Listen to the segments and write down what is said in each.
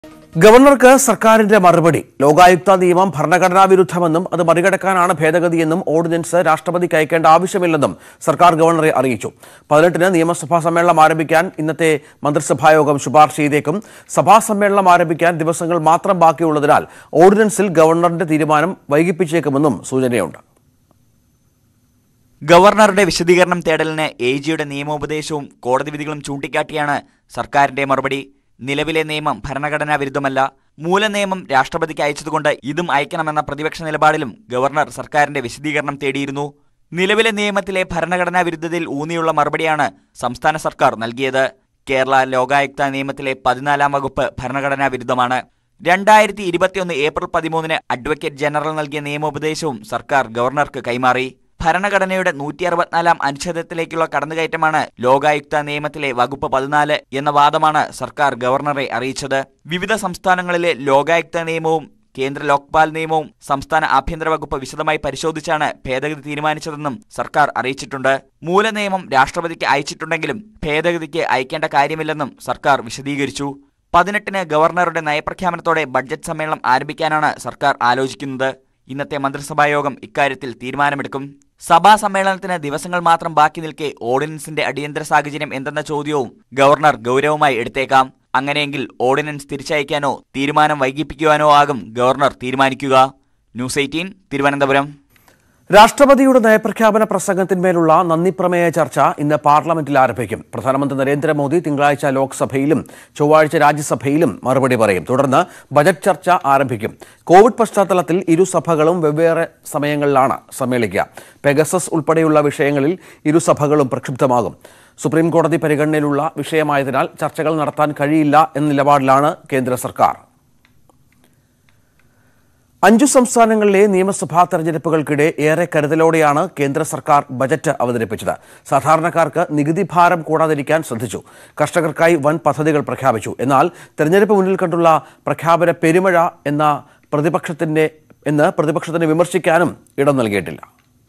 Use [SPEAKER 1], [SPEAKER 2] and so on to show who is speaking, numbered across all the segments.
[SPEAKER 1] ഗവർണർക്ക് സർക്കാരിന്റെ മറുപടി ലോകായുക്ത നിയമം ഭരണഘടനാ വിരുദ്ധമെന്നും അത് മറികടക്കാനാണ് ഭേദഗതിയെന്നും ഓർഡിനൻസ് രാഷ്ട്രപതിക്ക് അയക്കേണ്ട ആവശ്യമില്ലെന്നും സർക്കാർ ഗവർണറെ അറിയിച്ചു പതിനെട്ടിന് നിയമസഭാ സമ്മേളനം ആരംഭിക്കാൻ ഇന്നത്തെ മന്ത്രിസഭായോഗം ശുപാർശ ചെയ്തേക്കും സഭാ സമ്മേളനം ആരംഭിക്കാൻ ദിവസങ്ങൾ മാത്രം ബാക്കിയുള്ളതിനാൽ ഓർഡിനൻസിൽ ഗവർണറിന്റെ തീരുമാനം വൈകിപ്പിച്ചേക്കുമെന്നും സൂചനയുണ്ട്
[SPEAKER 2] ഗവർണറുടെ വിശദീകരണം തേടലിന് എ ജിയുടെ നിയമോപദേശവും കോടതി വിധികളും ചൂണ്ടിക്കാട്ടിയാണ് സർക്കാരിന്റെ മറുപടി നിലവിലെ നിയമം ഭരണഘടനാ വിരുദ്ധമല്ല മൂലനിയമം രാഷ്ട്രപതിക്ക് അയച്ചതുകൊണ്ട് ഇതും അയക്കണമെന്ന പ്രതിപക്ഷ നിലപാടിലും ഗവർണർ സർക്കാരിന്റെ വിശദീകരണം തേടിയിരുന്നു നിലവിലെ നിയമത്തിലെ ഭരണഘടനാ വിരുദ്ധതയിൽ ഊന്നിയുള്ള മറുപടിയാണ് സംസ്ഥാന സർക്കാർ നൽകിയത് കേരള ലോകായുക്ത നിയമത്തിലെ പതിനാലാം വകുപ്പ് ഭരണഘടനാ വിരുദ്ധമാണ് രണ്ടായിരത്തി ഇരുപത്തിയൊന്ന് ഏപ്രിൽ പതിമൂന്നിന് അഡ്വക്കേറ്റ് ജനറൽ നൽകിയ നിയമോപദേശവും സർക്കാർ ഗവർണർക്ക് കൈമാറി ഭരണഘടനയുടെ നൂറ്റി അറുപത്തിനാലാം അനുച്ഛേദത്തിലേക്കുള്ള കടന്നുകയറ്റമാണ് ലോകായുക്ത നിയമത്തിലെ വകുപ്പ് പതിനാല് എന്ന വാദമാണ് സർക്കാർ ഗവർണറെ അറിയിച്ചത് വിവിധ സംസ്ഥാനങ്ങളിലെ ലോകായുക്ത നിയമവും കേന്ദ്ര ലോക്പാൽ നിയമവും സംസ്ഥാന ആഭ്യന്തര വകുപ്പ് വിശദമായി പരിശോധിച്ചാണ് ഭേദഗതി തീരുമാനിച്ചതെന്നും സർക്കാർ അറിയിച്ചിട്ടുണ്ട് മൂലനിയമം രാഷ്ട്രപതിക്ക് അയച്ചിട്ടുണ്ടെങ്കിലും ഭേദഗതിക്ക് അയക്കേണ്ട കാര്യമില്ലെന്നും സർക്കാർ വിശദീകരിച്ചു പതിനെട്ടിന് ഗവർണറുടെ നയപ്രഖ്യാപനത്തോടെ ബഡ്ജറ്റ് സമ്മേളനം ആരംഭിക്കാനാണ് സർക്കാർ ആലോചിക്കുന്നത് ഇന്നത്തെ മന്ത്രിസഭായോഗം ഇക്കാര്യത്തിൽ തീരുമാനമെടുക്കും സഭാ സമ്മേളനത്തിന് ദിവസങ്ങൾ മാത്രം ബാക്കി നിൽക്കെ ഓർഡിനൻസിന്റെ അടിയന്തര സാഹചര്യം എന്തെന്ന ചോദ്യവും ഗവർണർ ഗൗരവമായി എടുത്തേക്കാം അങ്ങനെയെങ്കിൽ ഓർഡിനൻസ് തിരിച്ചയക്കാനോ തീരുമാനം വൈകിപ്പിക്കുവാനോ ആകും ഗവർണർ തീരുമാനിക്കുക ന്യൂസ് എയ്റ്റീൻ തിരുവനന്തപുരം
[SPEAKER 1] രാഷ്ട്രപതിയുടെ നയപ്രഖ്യാപന പ്രസംഗത്തിന്മേലുള്ള നന്ദിപ്രമേയ ചർച്ച ഇന്ന് പാർലമെന്റിൽ ആരംഭിക്കും പ്രധാനമന്ത്രി നരേന്ദ്രമോദി തിങ്കളാഴ്ച ലോക്സഭയിലും ചൊവ്വാഴ്ച രാജ്യസഭയിലും മറുപടി പറയും തുടർന്ന് ബജറ്റ് ചർച്ച ആരംഭിക്കും കോവിഡ് പശ്ചാത്തലത്തിൽ ഇരു സഭകളും വെവ്വേറെ സമയങ്ങളിലാണ് സമ്മേളിക്കുക പെഗസസ് ഉൾപ്പെടെയുള്ള വിഷയങ്ങളിൽ ഇരു സഭകളും പ്രക്ഷുബ്ധമാകും സുപ്രീം കോടതി പരിഗണനയിലുള്ള വിഷയമായതിനാൽ ചർച്ചകൾ നടത്താൻ കഴിയില്ല എന്ന നിലപാടിലാണ് കേന്ദ്ര സർക്കാർ അഞ്ചു സംസ്ഥാനങ്ങളിലെ നിയമസഭാ തെരഞ്ഞെടുപ്പുകൾക്കിടെ ഏറെ കരുതലോടെയാണ് കേന്ദ്ര സർക്കാർ ബജറ്റ് അവതരിപ്പിച്ചത് സാധാരണക്കാർക്ക് നികുതി ഭാരം കൂടാതിരിക്കാൻ ശ്രദ്ധിച്ചു കർഷകർക്കായി വൻ പദ്ധതികൾ പ്രഖ്യാപിച്ചു എന്നാൽ തെരഞ്ഞെടുപ്പ് മുന്നിൽ കണ്ടുള്ള പ്രഖ്യാപന പെരുമഴ എന്ന പ്രതിപക്ഷത്തിന്റെ എന്ന് പ്രതിപക്ഷത്തിന് വിമർശിക്കാനും ഇടം നൽകിയിട്ടില്ല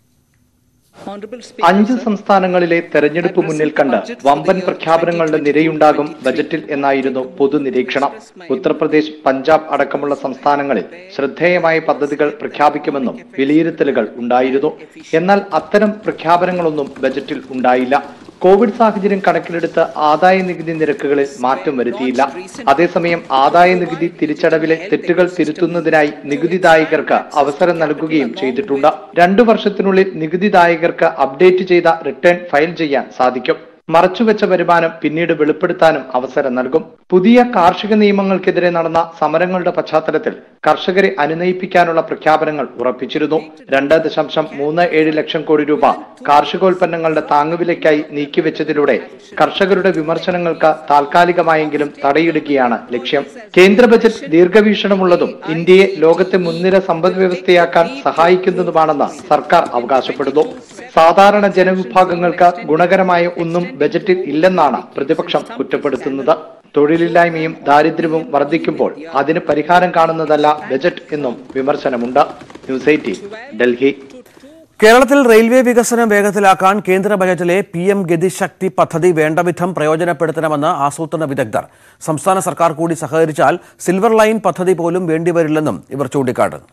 [SPEAKER 3] അഞ്ച് സംസ്ഥാനങ്ങളിലെ തെരഞ്ഞെടുപ്പ് മുന്നിൽ കണ്ട് വമ്പൻ പ്രഖ്യാപനങ്ങളുടെ നിരയുണ്ടാകും ബജറ്റിൽ എന്നായിരുന്നു പൊതുനിരീക്ഷണം ഉത്തർപ്രദേശ് പഞ്ചാബ് അടക്കമുള്ള സംസ്ഥാനങ്ങളിൽ ശ്രദ്ധേയമായ പദ്ധതികൾ പ്രഖ്യാപിക്കുമെന്നും വിലയിരുത്തലുകൾ ഉണ്ടായിരുന്നു എന്നാൽ അത്തരം പ്രഖ്യാപനങ്ങളൊന്നും ബജറ്റിൽ ഉണ്ടായില്ല കോവിഡ് സാഹചര്യം കണക്കിലെടുത്ത് ആദായ നികുതി നിരക്കുകളിൽ മാറ്റം വരുത്തിയില്ല അതേസമയം ആദായ നികുതി തിരിച്ചടവിലെ തെറ്റുകൾ തിരുത്തുന്നതിനായി നികുതിദായകർക്ക് അവസരം നൽകുകയും ചെയ്തിട്ടുണ്ട് രണ്ടു വർഷത്തിനുള്ളിൽ നികുതിദായകർക്ക് അപ്ഡേറ്റ് ചെയ്ത റിട്ടേൺ ഫയൽ ചെയ്യാൻ സാധിക്കും മറച്ചുവെച്ച വരുമാനം പിന്നീട് വെളിപ്പെടുത്താനും അവസരം നൽകും പുതിയ കാർഷിക നിയമങ്ങൾക്കെതിരെ നടന്ന സമരങ്ങളുടെ പശ്ചാത്തലത്തിൽ കർഷകരെ അനുനയിപ്പിക്കാനുള്ള പ്രഖ്യാപനങ്ങൾ ഉറപ്പിച്ചിരുന്നു രണ്ട് ദശാംശം മൂന്ന് ഏഴ് ലക്ഷം കോടി രൂപ കാർഷികോൽപ്പന്നങ്ങളുടെ താങ്ങുവിലയ്ക്കായി നീക്കിവെച്ചതിലൂടെ കർഷകരുടെ വിമർശനങ്ങൾക്ക് താൽക്കാലികമായെങ്കിലും തടയിടുകയാണ് ലക്ഷ്യം കേന്ദ്ര ബജറ്റ് ദീർഘവീക്ഷണമുള്ളതും ഇന്ത്യയെ ലോകത്തെ മുൻനിര സമ്പദ് വ്യവസ്ഥയാക്കാൻ സഹായിക്കുന്നതുമാണെന്ന് സർക്കാർ അവകാശപ്പെടുന്നു സാധാരണ ജനവിഭാഗങ്ങൾക്ക് ഗുണകരമായ ഒന്നും ബജറ്റിൽ ഇല്ലെന്നാണ് പ്രതിപക്ഷം കുറ്റപ്പെടുത്തുന്നത് തൊഴിലില്ലായ്മയും ദാരിദ്ര്യവും വർദ്ധിക്കുമ്പോൾ അതിന് പരിഹാരം കാണുന്നതല്ല ബജറ്റ് എന്നും വിമർശനമുണ്ട് ന്യൂസ് എയ്റ്റീൻ ഡൽഹി
[SPEAKER 1] കേരളത്തിൽ റെയിൽവേ വികസനം വേഗത്തിലാക്കാൻ കേന്ദ്ര ബജറ്റിലെ പി എം ഗതിശക്തി പദ്ധതി വേണ്ടവിധം പ്രയോജനപ്പെടുത്തണമെന്ന് ആസൂത്രണ വിദഗ്ധർ സംസ്ഥാന സർക്കാർ കൂടി സഹകരിച്ചാൽ സിൽവർ ലൈൻ പദ്ധതി പോലും വേണ്ടിവരില്ലെന്നും ഇവർ ചൂണ്ടിക്കാട്ടുന്നു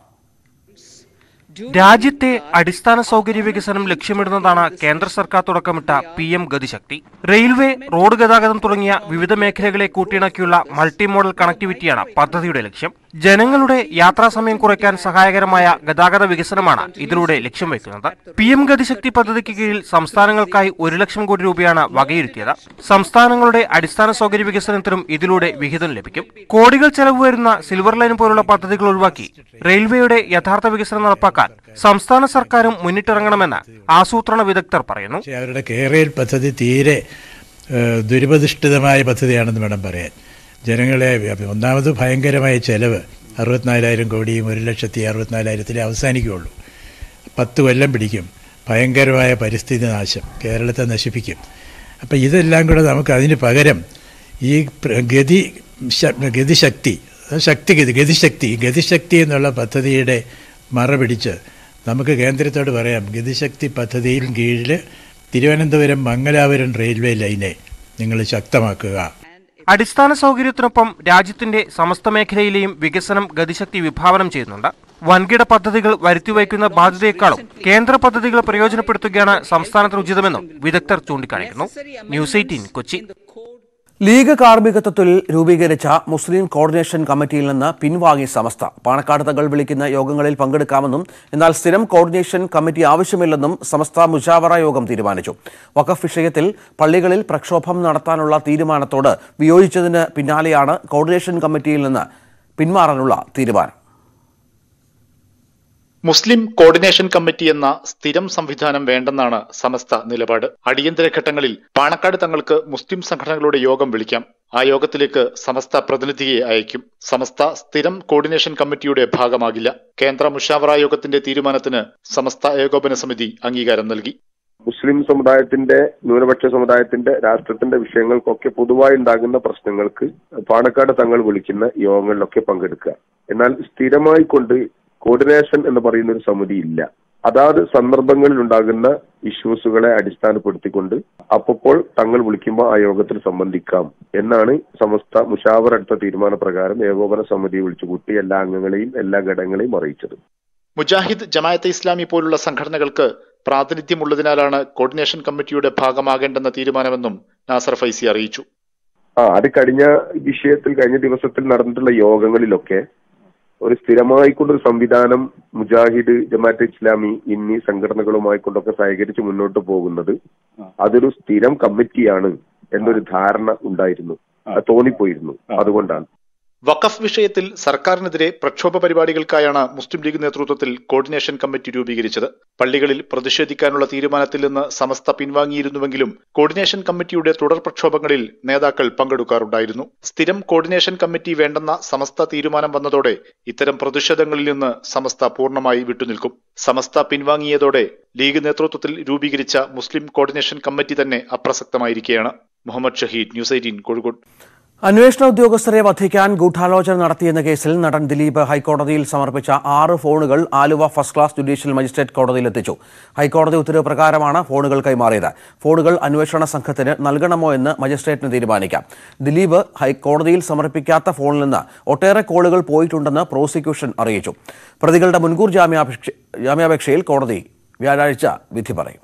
[SPEAKER 4] രാജ്യത്തെ അടിസ്ഥാന സൗകര്യ വികസനം ലക്ഷ്യമിടുന്നതാണ് കേന്ദ്ര സർക്കാർ തുടക്കമിട്ട P M Gatishakti railway road ഗതാഗതം തുടങ്ങിയ വിവിധ മേഖലകളെ കൂട്ടിയിണക്കിയുള്ള മൾട്ടി മോഡൽ കണക്ടിവിറ്റിയാണ് പദ്ധതിയുടെ ലക്ഷ്യം ജനങ്ങളുടെ യാത്രാ സമയം കുറയ്ക്കാൻ സഹായകരമായ ഗതാഗത വികസനമാണ് ഇതിലൂടെ ലക്ഷ്യം വെക്കുന്നത് പി എം ഗതിശക്തി പദ്ധതിക്ക് കീഴിൽ സംസ്ഥാനങ്ങൾക്കായി ഒരു ലക്ഷം കോടി രൂപയാണ് വകയിരുത്തിയത് സംസ്ഥാനങ്ങളുടെ അടിസ്ഥാന സൗകര്യ വികസനത്തിനും ഇതിലൂടെ വിഹിതം ലഭിക്കും കോടികൾ ചെലവ് വരുന്ന സിൽവർ ലൈൻ പോലുള്ള പദ്ധതികൾ ഒഴിവാക്കി റെയിൽവേയുടെ യഥാർത്ഥ വികസനം നടപ്പാക്കാൻ സംസ്ഥാന സർക്കാരും മുന്നിട്ടിറങ്ങണമെന്ന് ആസൂത്രണ വിദഗ്ധർ പറയുന്നു
[SPEAKER 5] പക്ഷേ അവരുടെ കേരയിൽ പദ്ധതി തീരെ ഏഹ്, ദുരിതധിഷ്ഠിതമായ പദ്ധതിയാണെന്ന് വേണം പറയാൻ ജനങ്ങളെ ഒന്നാമത് ഭയങ്കരമായ ചെലവ് അറുപത്തിനാലായിരം കോടിയും ഒരു ലക്ഷത്തി അറുപത്തിനാലായിരത്തിലേ അവസാനിക്കുകയുള്ളൂ പത്ത് കൊല്ലം പിടിക്കും ഭയങ്കരമായ പരിസ്ഥിതി നാശം കേരളത്തെ നശിപ്പിക്കും അപ്പം ഇതെല്ലാം കൂടെ നമുക്ക് അതിന് പകരം ഈ പ്ര- ഗതി ശ- ഗതിശക്തി അത് ശക്തി ഗതി ഗതിശക്തി ഗതിശക്തി എന്നുള്ള പദ്ധതിയുടെ മറ പിടിച്ച് നമുക്ക് കേന്ദ്രത്തോട് പറയാം ഗതിശക്തി പദ്ധതിയിൽ കീഴിൽ തിരുവനന്തപുരം മംഗലാപുരം റെയിൽവേ ലൈനെ നിങ്ങൾ ശക്തമാക്കുക
[SPEAKER 4] അടിസ്ഥാന സൗകര്യത്തിനൊപ്പം രാജ്യത്തിന്റെ സമസ്ത മേഖലയിലെയും വികസനം ഗതിശക്തി വിഭാവനം ചെയ്യുന്നുണ്ട് വൻകിട പദ്ധതികൾ വരുത്തിവയ്ക്കുന്ന ബാധ്യതയെക്കാളും കേന്ദ്ര പദ്ധതികൾ പ്രയോജനപ്പെടുത്തുകയാണ് സംസ്ഥാനത്തിന് ഉചിതമെന്നും വിദഗ്ധർ ചൂണ്ടിക്കാണിക്കുന്നു ന്യൂസ് എയ്റ്റീൻ കൊച്ചി
[SPEAKER 1] ലീഗ് കാർമ്മികത്വത്തിൽ രൂപീകരിച്ച മുസ്ലിം കോർഡിനേഷൻ കമ്മിറ്റിയിൽ നിന്ന് പിൻവാങ്ങി സമസ്ത പാണക്കാട് തങ്ങൾ വിളിക്കുന്ന യോഗങ്ങളിൽ പങ്കെടുക്കാമെന്നും എന്നാൽ സ്ഥിരം കോർഡിനേഷൻ കമ്മിറ്റി ആവശ്യമില്ലെന്നും സമസ്ത മുഷാവറ യോഗം തീരുമാനിച്ചു വഖഫ് വിഷയത്തിൽ പള്ളികളിൽ പ്രക്ഷോഭം നടത്താനുള്ള തീരുമാനത്തോട് വിയോജിച്ചതിന് പിന്നാലെയാണ് കോർഡിനേഷൻ കമ്മിറ്റിയിൽ നിന്ന് പിന്മാറാനുള്ള തീരുമാനം
[SPEAKER 6] മുസ്ലിം കോർഡിനേഷൻ കമ്മിറ്റി എന്ന സ്ഥിരം സംവിധാനം വേണ്ടെന്നാണ് സമസ്ത നിലപാട് അടിയന്തര ഘട്ടങ്ങളിൽ പാണക്കാട് തങ്ങൾക്ക് മുസ്ലിം സംഘടനകളുടെ യോഗം വിളിക്കാം ആ യോഗത്തിലേക്ക് സമസ്ത പ്രതിനിധിയെ അയക്കും സമസ്ത സ്ഥിരം കോർഡിനേഷൻ കമ്മിറ്റിയുടെ ഭാഗമാകില്ല കേന്ദ്ര മുഷാവറ യോഗത്തിന്റെ തീരുമാനത്തിന് സമസ്ത ഏകോപന സമിതി അംഗീകാരം നൽകി
[SPEAKER 7] മുസ്ലിം സമുദായത്തിന്റെ ന്യൂനപക്ഷ സമുദായത്തിന്റെ രാഷ്ട്രത്തിന്റെ വിഷയങ്ങൾക്കൊക്കെ പൊതുവായി ഉണ്ടാകുന്ന പ്രശ്നങ്ങൾക്ക് പാണക്കാട് തങ്ങൾ വിളിക്കുന്ന യോഗങ്ങളിലൊക്കെ പങ്കെടുക്കുക എന്നാൽ സ്ഥിരമായി കൊണ്ട് കോർഡിനേഷൻ എന്ന് പറയുന്ന ഒരു സമിതി ഇല്ല അതാത് സന്ദർഭങ്ങളിൽ ഉണ്ടാകുന്ന ഇഷ്യൂസുകളെ അടിസ്ഥാനപ്പെടുത്തിക്കൊണ്ട് അപ്പോൾ തങ്ങൾ വിളിക്കുമ്പോൾ ആ യോഗത്തിൽ സംബന്ധിക്കാം എന്നാണ് സമസ്ത മുഷാവർ എടുത്ത തീരുമാനപ്രകാരം ഏകോപന സമിതി വിളിച്ചുകൂട്ടി എല്ലാ അംഗങ്ങളെയും എല്ലാ ഘടകങ്ങളെയും അറിയിച്ചത്
[SPEAKER 6] മുജാഹിദ് ജമായത്തെ ഇസ്ലാമി പോലുള്ള സംഘടനകൾക്ക് പ്രാതിനിധ്യമുള്ളതിനാലാണ് കോർഡിനേഷൻ കമ്മിറ്റിയുടെ ഭാഗമാകേണ്ടെന്ന തീരുമാനമെന്നും നാസർ ഫൈസി അറിയിച്ചു
[SPEAKER 7] ആ അത് കഴിഞ്ഞ വിഷയത്തിൽ കഴിഞ്ഞ ദിവസത്തിൽ നടന്നിട്ടുള്ള യോഗങ്ങളിലൊക്കെ ഒരു സ്ഥിരമായി കൊണ്ടൊരു സംവിധാനം മുജാഹിദ് ജമാഅത്തെ ഇസ്ലാമി എന്നീ സംഘടനകളുമായി കൊണ്ടൊക്കെ സഹകരിച്ച് മുന്നോട്ട് പോകുന്നത് അതൊരു സ്ഥിരം കമ്മിറ്റിയാണ് എന്നൊരു ധാരണ ഉണ്ടായിരുന്നു അത് തോന്നിപ്പോയിരുന്നു അതുകൊണ്ടാണ്
[SPEAKER 6] വഖഫ് വിഷയത്തിൽ സർക്കാരിനെതിരെ പ്രക്ഷോഭ പരിപാടികൾക്കായാണ് മുസ്ലിം ലീഗ് നേതൃത്വത്തിൽ കോർഡിനേഷൻ കമ്മിറ്റി രൂപീകരിച്ചത് പള്ളികളിൽ പ്രതിഷേധിക്കാനുള്ള തീരുമാനത്തിൽ നിന്ന് സമസ്ത പിൻവാങ്ങിയിരുന്നുവെങ്കിലും കോർഡിനേഷൻ കമ്മിറ്റിയുടെ തുടർ പ്രക്ഷോഭങ്ങളിൽ നേതാക്കൾ പങ്കെടുക്കാറുണ്ടായിരുന്നു സ്ഥിരം കോർഡിനേഷൻ കമ്മിറ്റി വേണ്ടെന്ന സമസ്ത തീരുമാനം വന്നതോടെ ഇത്തരം പ്രതിഷേധങ്ങളിൽ നിന്ന് സമസ്ത പൂർണ്ണമായി വിട്ടുനിൽക്കും സമസ്ത പിൻവാങ്ങിയതോടെ ലീഗ് നേതൃത്വത്തിൽ രൂപീകരിച്ച മുസ്ലിം കോർഡിനേഷൻ കമ്മിറ്റി തന്നെ അപ്രസക്തമായിരിക്കുകയാണ് മുഹമ്മദ് ഷഹീദ് ന്യൂസ് എയ്റ്റീൻ കോഴിക്കോട്
[SPEAKER 1] അന്വേഷണ ഉദ്യോഗസ്ഥരെ വധിക്കാൻ ഗൂഢാലോചന നടത്തിയെന്ന കേസിൽ നടൻ ദിലീപ് ഹൈക്കോടതിയിൽ സമർപ്പിച്ച ആറ് ഫോണുകൾ Aluva first class judicial magistrate കോടതിയിലെത്തിച്ചു ഹൈക്കോടതി ഉത്തരവ് പ്രകാരമാണ് ഫോണുകൾ കൈമാറിയത് ഫോണുകൾ അന്വേഷണ സംഘത്തിന് നൽകണമോ എന്ന് മജിസ്ട്രേറ്റിന് തീരുമാനിക്കാം ദിലീപ് ഹൈക്കോടതിയിൽ സമർപ്പിക്കാത്ത ഫോണിൽ നിന്ന് ഒട്ടേറെ കോളുകൾ പോയിട്ടുണ്ടെന്ന് പ്രോസിക്യൂഷൻ അറിയിച്ചു പ്രതികളുടെ മുൻകൂർ ജാമ്യാപേക്ഷ ജാമ്യാപേക്ഷയിൽ കോടതി വ്യാഴാഴ്ച വിധി പറയും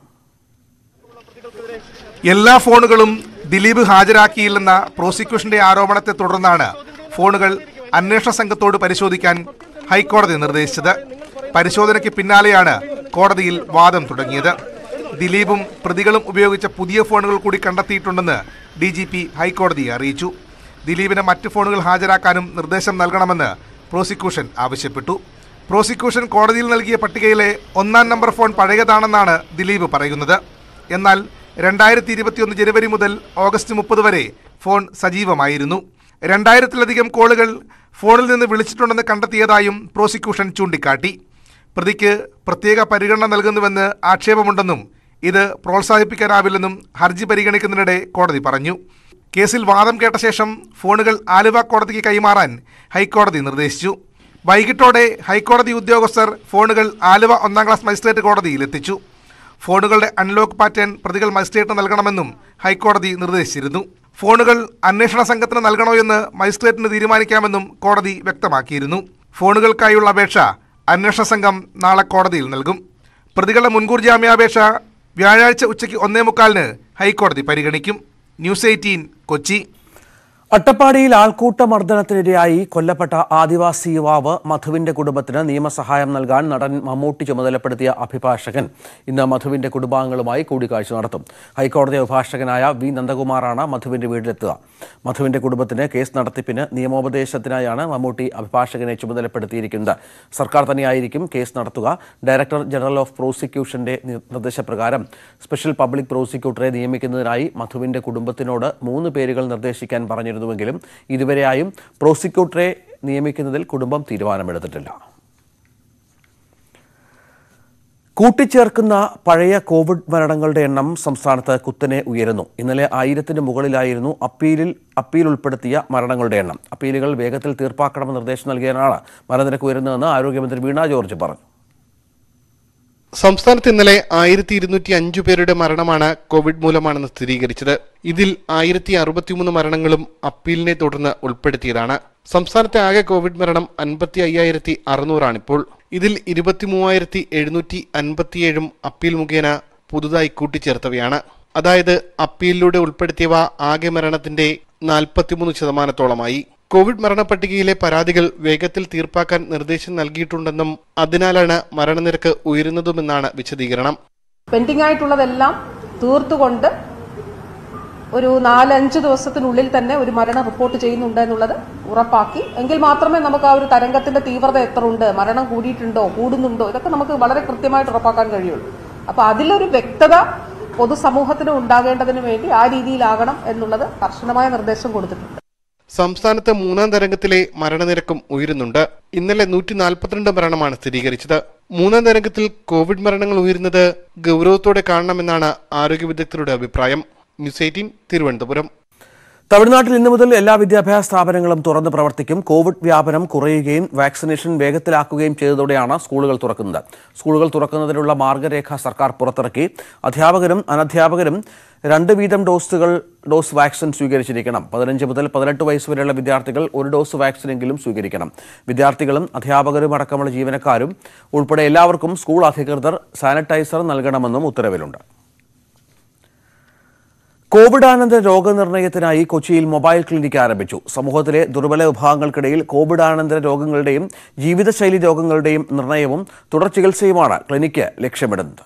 [SPEAKER 8] എല്ലാ ഫോണുകളും ദിലീപ് ഹാജരാക്കിയില്ലെന്ന പ്രോസിക്യൂഷന്റെ ആരോപണത്തെ തുടർന്നാണ് ഫോണുകൾ അന്വേഷണ സംഘത്തോട് പരിശോധിക്കാൻ ഹൈക്കോടതി നിർദ്ദേശിച്ചത് പരിശോധനയ്ക്ക് പിന്നാലെയാണ് കോടതിയിൽ വാദം തുടങ്ങിയത് ദിലീപും പ്രതികളും ഉപയോഗിച്ച പുതിയ ഫോണുകൾ കൂടി കണ്ടെത്തിയിട്ടുണ്ടെന്ന് ഡി ജി പി ഹൈക്കോടതിയെ അറിയിച്ചു ദിലീപിന് മറ്റ് ഫോണുകൾ ഹാജരാക്കാനും നിർദ്ദേശം നൽകണമെന്ന് പ്രോസിക്യൂഷൻ ആവശ്യപ്പെട്ടു പ്രോസിക്യൂഷൻ കോടതിയിൽ നൽകിയ പട്ടികയിലെ ഒന്നാം നമ്പർ ഫോൺ പഴയതാണെന്നാണ് ദിലീപ് പറയുന്നത് എന്നാൽ രണ്ടായിരത്തി ഇരുപത്തിയൊന്ന് ജനുവരി മുതൽ ഓഗസ്റ്റ് മുപ്പത് വരെ ഫോൺ സജീവമായിരുന്നു രണ്ടായിരത്തിലധികം കോളുകൾ ഫോണിൽ നിന്ന് വിളിച്ചിട്ടുണ്ടെന്ന് കണ്ടെത്തിയതായും പ്രോസിക്യൂഷൻ ചൂണ്ടിക്കാട്ടി പ്രതിക്ക് പ്രത്യേക പരിഗണന നൽകുന്നുവെന്ന് ആക്ഷേപമുണ്ടെന്നും ഇത് പ്രോത്സാഹിപ്പിക്കാനാവില്ലെന്നും ഹർജി പരിഗണിക്കുന്നതിനിടെ കോടതി പറഞ്ഞു കേസിൽ വാദം കേട്ട ശേഷം ഫോണുകൾ ആലുവ കോടതിക്ക് കൈമാറാൻ ഹൈക്കോടതി നിർദ്ദേശിച്ചു വൈകിട്ടോടെ ഹൈക്കോടതി ഉദ്യോഗസ്ഥർ ഫോണുകൾ ആലുവ ഒന്നാം ക്ലാസ് മജിസ്ട്രേറ്റ് കോടതിയിൽ എത്തിച്ചു ഫോണുകളുടെ അൺലോക്ക് പാറ്റേൺ പ്രതികൾ മജിസ്ട്രേറ്റിന് നൽകണമെന്നും ഹൈക്കോടതി നിർദ്ദേശിച്ചിരുന്നു ഫോണുകൾ അന്വേഷണ സംഘത്തിന് നൽകണോ എന്ന് മജിസ്ട്രേറ്റിന് തീരുമാനിക്കാമെന്നും കോടതി വ്യക്തമാക്കിയിരുന്നു ഫോണുകൾക്കായുള്ള അപേക്ഷ അന്വേഷണ സംഘം നാളെ കോടതിയിൽ നൽകും പ്രതികളുടെ മുൻകൂർ ജാമ്യാപേക്ഷ വ്യാഴാഴ്ച ഉച്ചയ്ക്ക് ഒന്നേ മുക്കാലിന് ഹൈക്കോടതി പരിഗണിക്കും ന്യൂസ് എയ്റ്റീൻ കൊച്ചി
[SPEAKER 1] അട്ടപ്പാടിയിൽ ആൾക്കൂട്ട മർദ്ദനത്തിനിരയായി കൊല്ലപ്പെട്ട ആദിവാസി യുവാവ് മധുവിന്റെ കുടുംബത്തിന് നിയമസഹായം നൽകാൻ നടൻ മമ്മൂട്ടി ചുമതലപ്പെടുത്തിയ അഭിഭാഷകൻ ഇന്ന് മധുവിന്റെ കുടുംബാംഗങ്ങളുമായി കൂടിക്കാഴ്ച നടത്തും ഹൈക്കോടതി അഭിഭാഷകനായ വി നന്ദകുമാറാണ് മധുവിന്റെ വീട്ടിലെത്തുക മധുവിന്റെ കുടുംബത്തിന് കേസ് നടത്തിപ്പിന് നിയമോപദേശത്തിനായാണ് മമ്മൂട്ടി അഭിഭാഷകനെ ചുമതലപ്പെടുത്തിയിരിക്കുന്നത് സർക്കാർ തന്നെയായിരിക്കും കേസ് നടത്തുക ഡയറക്ടർ ജനറൽ ഓഫ് പ്രോസിക്യൂഷന്റെ നിർദ്ദേശപ്രകാരം സ്പെഷ്യൽ പബ്ലിക് പ്രോസിക്യൂട്ടറെ നിയമിക്കുന്നതിനായി മധുവിന്റെ കുടുംബത്തിനോട് മൂന്ന് പേരുകൾ നിർദ്ദേശിക്കാൻ പറഞ്ഞിരുന്നുവെങ്കിലും ഇതുവരെയായും പ്രോസിക്യൂട്ടറെ നിയമിക്കുന്നതിൽ കുടുംബം തീരുമാനമെടുത്തിട്ടില്ല കൂട്ടിച്ചേർക്കുന്ന പഴയ കോവിഡ് മരണങ്ങളുടെ എണ്ണം സംസ്ഥാനത്ത് കുത്തനെ ഉയരുന്നു ഇന്നലെ ആയിരത്തിന് മുകളിലായിരുന്നു അപ്പീലിൽ അപ്പീൽ ഉൾപ്പെടുത്തിയ മരണങ്ങളുടെ എണ്ണം അപ്പീലുകൾ വേഗത്തിൽ തീർപ്പാക്കണമെന്ന് നിർദ്ദേശം നൽകിയതിനാണ് മരണനിരക്ക് ഉയരുന്നതെന്ന് ആരോഗ്യമന്ത്രി വീണ ജോർജ് പറഞ്ഞു
[SPEAKER 9] സംസ്ഥാനത്ത് ഇന്നലെ ആയിരത്തി ഇരുന്നൂറ്റി അഞ്ചു പേരുടെ മരണമാണ് കോവിഡ് മൂലമാണെന്ന് സ്ഥിരീകരിച്ചത് ഇതിൽ ആയിരത്തി അറുപത്തിമൂന്ന് മരണങ്ങളും അപ്പീലിനെ തുടർന്ന് ഉൾപ്പെടുത്തിയതാണ് സംസ്ഥാനത്തെ ആകെ കോവിഡ് മരണം അൻപത്തി അയ്യായിരത്തി അറുന്നൂറാണിപ്പോൾ ഇതിൽ ഇരുപത്തി മൂവായിരത്തി എഴുന്നൂറ്റി അൻപത്തിയേഴും അപ്പീൽ മുഖേന പുതുതായി കൂട്ടിച്ചേർത്തവയാണ് അതായത് അപ്പീലിലൂടെ ഉൾപ്പെടുത്തിയവ ആകെ മരണത്തിന്റെ നാൽപ്പത്തിമൂന്ന് ശതമാനത്തോളമായി കോവിഡ് മരണപ്പട്ടികയിലെ പരാതികൾ വേഗത്തിൽ തീർപ്പാക്കാൻ നിർദ്ദേശം നൽകിയിട്ടുണ്ടെന്നും അതിനാലാണ് മരണനിരക്ക് ഉയരുന്നതുമെന്നാണ് വിശദീകരണം
[SPEAKER 10] പെൻഡിംഗ് ആയിട്ടുള്ളതെല്ലാം തീർത്തുകൊണ്ട് ഒരു നാലഞ്ച് ദിവസത്തിനുള്ളിൽ തന്നെ ഒരു മരണം റിപ്പോർട്ട് ചെയ്യുന്നുണ്ട് എന്നുള്ളത് ഉറപ്പാക്കി എങ്കിൽ മാത്രമേ നമുക്ക് ആ ഒരു തരംഗത്തിന്റെ തീവ്രത എത്ര ഉണ്ട് മരണം കൂടിയിട്ടുണ്ടോ കൂടുന്നുണ്ടോ ഇതൊക്കെ നമുക്ക് വളരെ കൃത്യമായിട്ട് ഉറപ്പാക്കാൻ കഴിയുള്ളൂ അപ്പൊ അതിലൊരു വ്യക്തത പൊതുസമൂഹത്തിന് ഉണ്ടാകേണ്ടതിന് വേണ്ടി ആ രീതിയിലാകണം എന്നുള്ളത് കർശനമായ നിർദ്ദേശം കൊടുത്തിട്ടുണ്ട്
[SPEAKER 9] സംസ്ഥാനത്ത് മൂന്നാം തരംഗത്തിലെ മരണനിരക്കും ഉയരുന്നുണ്ട് ഇന്നലെ നൂറ്റി നാൽപ്പത്തിരണ്ട് മരണമാണ് സ്ഥിരീകരിച്ചത് മൂന്നാം തരംഗത്തിൽ കോവിഡ് മരണങ്ങൾ ഉയരുന്നത് ഗൗരവത്തോടെ കാണണമെന്നാണ് ആരോഗ്യ വിദഗ്ധരുടെ അഭിപ്രായം ന്യൂസ് എയ്റ്റീൻ തിരുവനന്തപുരം
[SPEAKER 1] തമിഴ്നാട്ടിൽ ഇന്നു മുതൽ എല്ലാ വിദ്യാഭ്യാസ സ്ഥാപനങ്ങളും തുറന്ന് പ്രവർത്തിക്കും കോവിഡ് വ്യാപനം കുറയുകയും വാക്സിനേഷൻ വേഗത്തിലാക്കുകയും ചെയ്തതോടെയാണ് സ്കൂളുകൾ തുറക്കുന്നത് സ്കൂളുകൾ തുറക്കുന്നതിനുള്ള മാർഗരേഖ സർക്കാർ പുറത്തിറക്കി അധ്യാപകരും അനധ്യാപകരും രണ്ട് വീതം ഡോസുകൾ ഡോസ് വാക്സിൻ സ്വീകരിച്ചിരിക്കണം പതിനഞ്ച് മുതൽ പതിനെട്ട് വയസ്സ് വരെയുള്ള വിദ്യാർത്ഥികൾ ഒരു ഡോസ് വാക്സിനെങ്കിലും സ്വീകരിക്കണം വിദ്യാർത്ഥികളും അധ്യാപകരും അടക്കമുള്ള ജീവനക്കാരും ഉൾപ്പെടെ എല്ലാവർക്കും സ്കൂൾ അധികൃതർ സാനിറ്റൈസർ നൽകണമെന്നും ഉത്തരവിലുണ്ട് കോവിഡാനന്തര രോഗനിർണയത്തിനായി കൊച്ചിയിൽ മൊബൈൽ ക്ലിനിക്ക് ആരംഭിച്ചു സമൂഹത്തിലെ ദുർബല വിഭാഗങ്ങൾക്കിടയിൽ കോവിഡാനന്തര രോഗങ്ങളുടെയും ജീവിതശൈലി രോഗങ്ങളുടെയും നിർണയവും തുടർ ചികിത്സയുമാണ് ക്ലിനിക്ക് ലക്ഷ്യമിടുന്നത്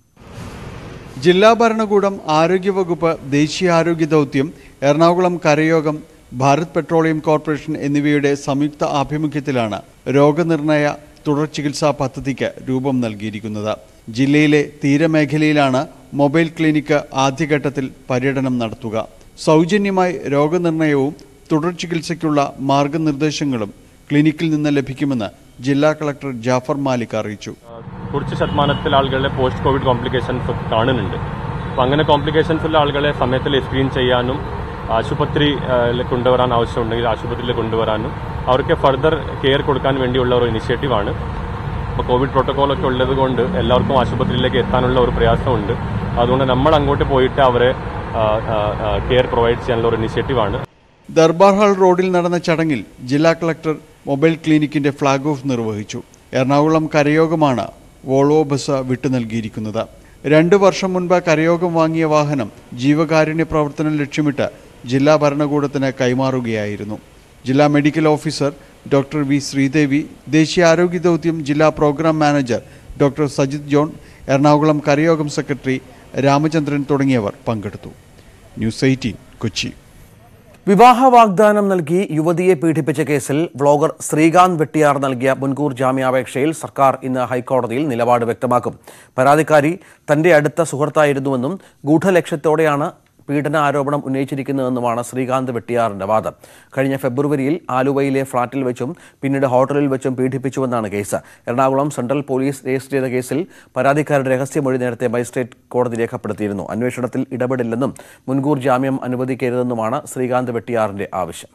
[SPEAKER 11] ജില്ലാ ഭരണകൂടം ആരോഗ്യവകുപ്പ് ദേശീയ ആരോഗ്യ ദൗത്യം എറണാകുളം കരയോഗം ഭാരത് പെട്രോളിയം കോർപ്പറേഷൻ എന്നിവയുടെ സംയുക്ത ആഭിമുഖ്യത്തിലാണ് രോഗനിർണയ തുടർ ചികിത്സാ പദ്ധതിക്ക് രൂപം നൽകിയിരിക്കുന്നത് ജില്ലയിലെ തീരമേഖലയിലാണ് മൊബൈൽ ക്ലിനിക്ക് ആദ്യഘട്ടത്തിൽ പര്യടനം നടത്തുക സൗജന്യമായി രോഗനിർണയവും തുടർ ചികിത്സയ്ക്കുള്ള മാർഗനിർദ്ദേശങ്ങളും ക്ലിനിക്കിൽ നിന്ന് ലഭിക്കുമെന്ന് ജില്ലാ കളക്ടർ ജാഫർ മാലിക് അറിയിച്ചു
[SPEAKER 12] കുറച്ച് ശതമാനത്തിൽ ആളുകളുടെ പോസ്റ്റ് കോവിഡ് കോംപ്ലിക്കേഷൻസ് ഒക്കെ കാണുന്നുണ്ട് അപ്പോൾ അങ്ങനെ കോംപ്ലിക്കേഷൻസ് ഉള്ള ആളുകളെ സമയത്തിൽ സ്ക്രീൻ ചെയ്യാനും ആശുപത്രി കൊണ്ടുവരാൻ ആവശ്യമുണ്ടെങ്കിൽ ആശുപത്രിയിൽ കൊണ്ടുവരാനും അവർക്ക് ഫർദർ കെയർ കൊടുക്കാൻ വേണ്ടിയുള്ള ഒരു ഇനിഷ്യേറ്റീവാണ് അപ്പോൾ കോവിഡ് പ്രോട്ടോകോൾ ഒക്കെ ഉള്ളത് കൊണ്ട് എല്ലാവർക്കും ആശുപത്രിയിലേക്ക് എത്താനുള്ള ഒരു പ്രയാസമുണ്ട് അതുകൊണ്ട് നമ്മൾ അങ്ങോട്ട് പോയിട്ട് അവരെ കെയർ പ്രൊവൈഡ് ചെയ്യാനുള്ള ഒരു ഇനിഷ്യേറ്റീവാണ്
[SPEAKER 11] ദർബാർ ഹാൾ റോഡിൽ നടന്ന ചടങ്ങിൽ ജില്ലാ കളക്ടർ മൊബൈൽ ക്ലിനിക്കിന്റെ ഫ്ളാഗ് ഓഫ് നിർവഹിച്ചു എറണാകുളം കരയോഗമാണ് വോൾവോ ബസ് വിട്ടു നൽകിയിരിക്കുന്നത് രണ്ട് വർഷം മുൻപ് കരയോഗം വാങ്ങിയ വാഹനം ജീവകാരുണ്യ പ്രവർത്തനം ലക്ഷ്യമിട്ട് ജില്ലാ ഭരണകൂടത്തിന് കൈമാറുകയായിരുന്നു ജില്ലാ medical officer doctor V Sreedevi ദേശീയ ആരോഗ്യ ദൗത്യം ജില്ലാ programme manager doctor Sajith John Ernakulam Karayogam secretary Ramachandran തുടങ്ങിയവർ പങ്കെടുത്തു ന്യൂസ് എയ്റ്റീൻ കൊച്ചി
[SPEAKER 1] വിവാഹ വാഗ്ദാനം നൽകി യുവതിയെ പീഡിപ്പിച്ച കേസിൽ വ്ളോഗർ ശ്രീകാന്ത് വെട്ടിയാർ നൽകിയ മുൻകൂർ ജാമ്യാപേക്ഷയിൽ സർക്കാർ ഇന്ന് ഹൈക്കോടതിയിൽ നിലപാട് വ്യക്തമാക്കും പരാതിക്കാരി തന്റെ അടുത്ത സുഹൃത്തായിരുന്നുവെന്നും ഗൂഢലക്ഷ്യത്തോടെയാണ് പീഡന ആരോപണം ഉന്നയിച്ചിരിക്കുന്നതെന്നുമാണ് ശ്രീകാന്ത് വെട്ടിയാറിന്റെ വാദം കഴിഞ്ഞ ഫെബ്രുവരിയിൽ ആലുവയിലെ ഫ്ളാറ്റിൽ വെച്ചും പിന്നീട് ഹോട്ടലിൽ വെച്ചും പീഡിപ്പിച്ചുവെന്നാണ് case Ernakulam central police register ചെയ്ത കേസിൽ പരാതിക്കാരുടെ രഹസ്യമൊഴി നേരത്തെ മജിസ്ട്രേറ്റ് കോടതി രേഖപ്പെടുത്തിയിരുന്നു അന്വേഷണത്തിൽ ഇടപെടില്ലെന്നും മുൻകൂർ ജാമ്യം അനുവദിക്കരുതെന്നുമാണ് ശ്രീകാന്ത് വെട്ടിയാറിന്റെ ആവശ്യം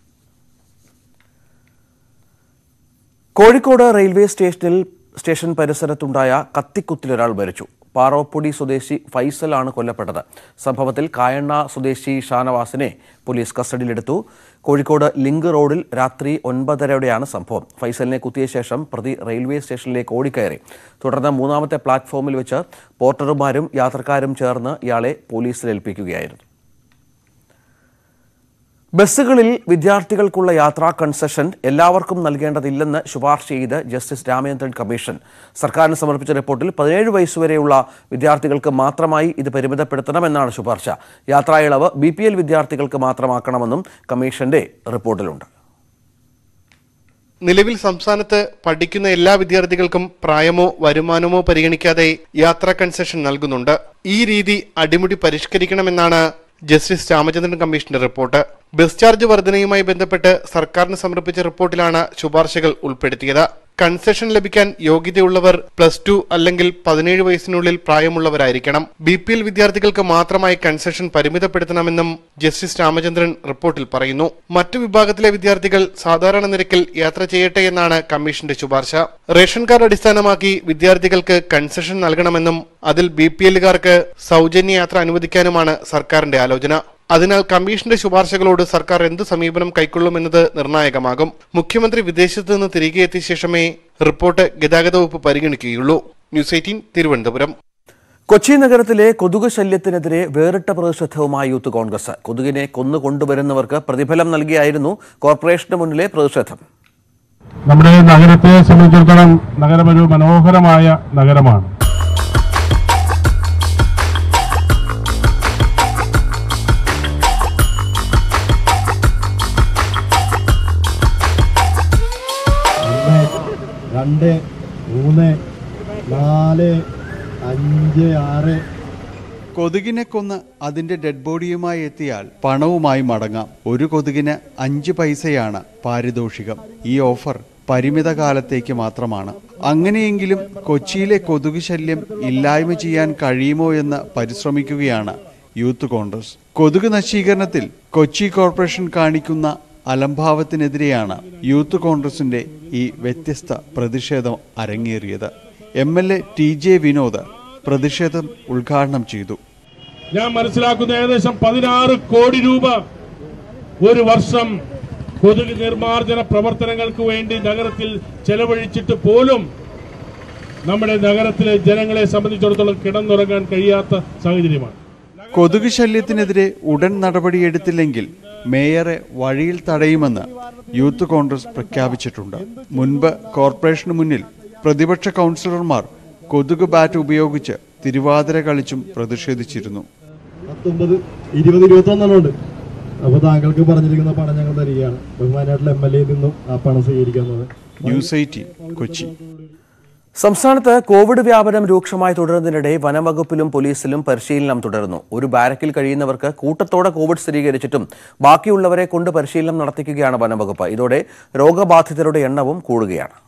[SPEAKER 1] കോഴിക്കോട് റെയിൽവേ സ്റ്റേഷനിൽ സ്റ്റേഷൻ പരിസരത്തുണ്ടായ കത്തിക്കുത്തിൽ ഒരാൾ മരിച്ചു പാറോപ്പൊടി സ്വദേശി ഫൈസലാണ് കൊല്ലപ്പെട്ടത് സംഭവത്തിൽ കായണ്ണ സ്വദേശി ഷാനവാസിനെ പോലീസ് കസ്റ്റഡിയിലെടുത്തു കോഴിക്കോട് ലിങ്ക് റോഡിൽ രാത്രി ഒൻപതരയോടെയാണ് സംഭവം ഫൈസലിനെ കുത്തിയ ശേഷം പ്രതി റെയിൽവേ സ്റ്റേഷനിലേക്ക് ഓടിക്കയറി തുടർന്ന് മൂന്നാമത്തെ പ്ലാറ്റ്ഫോമിൽ വെച്ച് പോർട്ടർമാരും യാത്രക്കാരും ചേർന്ന് ഇയാളെ പോലീസിൽ ഏൽപ്പിക്കുകയായിരുന്നു ബസ്സുകളിൽ വിദ്യാർത്ഥികൾക്കുള്ള യാത്രാ കൺസെഷൻ എല്ലാവർക്കും നൽകേണ്ടതില്ലെന്ന് ശുപാർശ ചെയ്ത് ജസ്റ്റിസ് രാമചന്ദ്രൻ കമ്മീഷൻ സർക്കാരിന് സമർപ്പിച്ച റിപ്പോർട്ടിൽ പതിനേഴ് വയസ്സുവരെയുള്ള വിദ്യാർത്ഥികൾക്ക് മാത്രമായി ഇത് പരിമിതപ്പെടുത്തണമെന്നാണ് ശുപാർശ യാത്രാ ഇളവ് ബി പി എൽ വിദ്യാർത്ഥികൾക്ക് മാത്രമാക്കണമെന്നും കമ്മീഷന്റെ റിപ്പോർട്ടിലുണ്ട്
[SPEAKER 9] നിലവിൽ സംസ്ഥാനത്ത് പഠിക്കുന്ന എല്ലാ വിദ്യാർത്ഥികൾക്കും പ്രായമോ വരുമാനമോ പരിഗണിക്കാതെ യാത്രാ കൺസെഷൻ നൽകുന്നുണ്ട് ഈ രീതി അടിമുടി പരിഷ്കരിക്കണമെന്നാണ് ജസ്റ്റിസ് രാമചന്ദ്രൻ കമ്മീഷന്റെ റിപ്പോർട്ട് ബസ് ചാർജ് വർധനയുമായി ബന്ധപ്പെട്ട് സർക്കാരിന് സമർപ്പിച്ച റിപ്പോർട്ടിലാണ് ശുപാർശകൾ ഉൾപ്പെടുത്തിയത് കൺസെഷൻ ലഭിക്കാൻ യോഗ്യതയുള്ളവർ പ്ലസ് ടു അല്ലെങ്കിൽ പതിനേഴ് വയസ്സിനുള്ളിൽ പ്രായമുള്ളവരായിരിക്കണം ബി പി എൽ വിദ്യാർത്ഥികൾക്ക് മാത്രമായി കൺസെഷൻ പരിമിതപ്പെടുത്തണമെന്നും ജസ്റ്റിസ് രാമചന്ദ്രൻ റിപ്പോർട്ടിൽ പറയുന്നു മറ്റു വിഭാഗത്തിലെ വിദ്യാർത്ഥികൾ സാധാരണ നിരക്കിൽ യാത്ര ചെയ്യട്ടെ എന്നാണ് കമ്മീഷന്റെ ശുപാർശ റേഷൻ കാർഡ് അടിസ്ഥാനമാക്കി വിദ്യാർത്ഥികൾക്ക് കൺസെഷൻ നൽകണമെന്നും അതിൽ ബി പി എല്ലുകാർക്ക് സൗജന്യ യാത്ര അനുവദിക്കാനുമാണ് സർക്കാരിന്റെ ആലോചന അതിനാൽ കമ്മീഷന്റെ ശുപാർശകളോട് സർക്കാർ എന്ത് സമീപനം കൈക്കൊള്ളുമെന്നത് നിർണായകമാകും മുഖ്യമന്ത്രി വിദേശത്ത് നിന്ന് തിരികെ എത്തിയ ശേഷമേ റിപ്പോർട്ട് ഗതാഗത വകുപ്പ് പരിഗണിക്കുകയുള്ളൂ ന്യൂസ് എയ്റ്റീൻ തിരുവനന്തപുരം
[SPEAKER 1] കൊച്ചി നഗരത്തിലെ കൊതുക് ശല്യത്തിനെതിരെ വേറിട്ട പ്രതിഷേധവുമായി യൂത്ത് കോൺഗ്രസ് കൊതുകിനെ കൊന്നു കൊണ്ടുവരുന്നവർക്ക് പ്രതിഫലം നൽകിയായിരുന്നു കോർപ്പറേഷന് മുന്നിലെ പ്രതിഷേധം
[SPEAKER 13] നമ്മുടെ നഗരത്തെ സംബന്ധിച്ചിടത്തോളം നഗരം ഒരു മനോഹരമായ നഗരമാണ്
[SPEAKER 14] ഒന്ന് രണ്ട് മൂന്ന് നാല് അഞ്ച് ആറ്
[SPEAKER 11] കൊതുകിനെ കൊന്ന് അതിന്റെ ഡെഡ് ബോഡിയുമായി എത്തിയാൽ പണവുമായി മടങ്ങാം ഒരു കൊതുകിന് അഞ്ച് പൈസയാണ് പാരിതോഷികം ഈ ഓഫർ പരിമിത കാലത്തേക്ക് മാത്രമാണ് അങ്ങനെയെങ്കിലും കൊച്ചിയിലെ കൊതുക് ശല്യം ഇല്ലായ്മ ചെയ്യാൻ കഴിയുമോ എന്ന് പരിശ്രമിക്കുകയാണ് യൂത്ത് കോൺഗ്രസ് കൊതുക് നശീകരണത്തിൽ കൊച്ചി കോർപ്പറേഷൻ കാണിക്കുന്ന അലംഭാവത്തിനെതിരെയാണ് യൂത്ത് കോൺഗ്രസിന്റെ ഈ വ്യത്യസ്ത പ്രതിഷേധം അരങ്ങേറിയത് M L A T J Vinod പ്രതിഷേധം ഉദ്ഘാടനം ചെയ്തു
[SPEAKER 13] ഞാൻ മനസ്സിലാക്കുന്ന ഏകദേശം പതിനാറ് കോടി രൂപ ഒരു വർഷം കൊതുക് നിർമ്മാർജ്ജന പ്രവർത്തനങ്ങൾക്ക് വേണ്ടി നഗരത്തിൽ ചെലവഴിച്ചിട്ട് പോലും നമ്മുടെ നഗരത്തിലെ ജനങ്ങളെ സംബന്ധിച്ചിടത്തോളം കിടന്നുറങ്ങാൻ കഴിയാത്ത സാഹചര്യമാണ്
[SPEAKER 11] കൊതുക് ശല്യത്തിനെതിരെ ഉടൻ നടപടിയെടുത്തില്ലെങ്കിൽ മേയറെ വഴിയിൽ തടയുമെന്ന് യൂത്ത് കോൺഗ്രസ് പ്രഖ്യാപിച്ചിട്ടുണ്ട് മുൻപ് കോർപ്പറേഷന് മുന്നിൽ പ്രതിപക്ഷ കൗൺസിലർമാർ കൊതുക് ബാറ്റ് ഉപയോഗിച്ച് തിരുവാതിര കളിച്ചും പ്രതിഷേധിച്ചിരുന്നു
[SPEAKER 14] പത്തൊമ്പത് ഇരുപത് ഇരുപത്തൊന്നെണ്ണം ഉണ്ട് അപ്പൊ താങ്കൾക്ക് പറഞ്ഞിരിക്കുന്ന പണം ഞങ്ങൾ തരികയാണ് ബഹുമാനായിട്ടുള്ള എം എൽ എ നിന്നും ആ പണം സ്വീകരിക്കുന്നത്
[SPEAKER 11] ന്യൂസ് എയ്റ്റീൻ കൊച്ചി
[SPEAKER 1] സംസ്ഥാനത്ത് കോവിഡ് വ്യാപനം രൂക്ഷമായി തുടരുന്നതിനിടെ വനംവകുപ്പിലും പോലീസിലും പരിശീലനം തുടരുന്നു ഒരു ബാരക്കിൽ കഴിയുന്നവർക്ക് കൂട്ടത്തോടെ കോവിഡ് സ്ഥിരീകരിച്ചിട്ടും ബാക്കിയുള്ളവരെ കൊണ്ട് പരിശീലനം നടത്തിക്കുകയാണ് വനംവകുപ്പ് ഇതോടെ രോഗബാധിതരുടെ എണ്ണവും കൂടുകയാണ്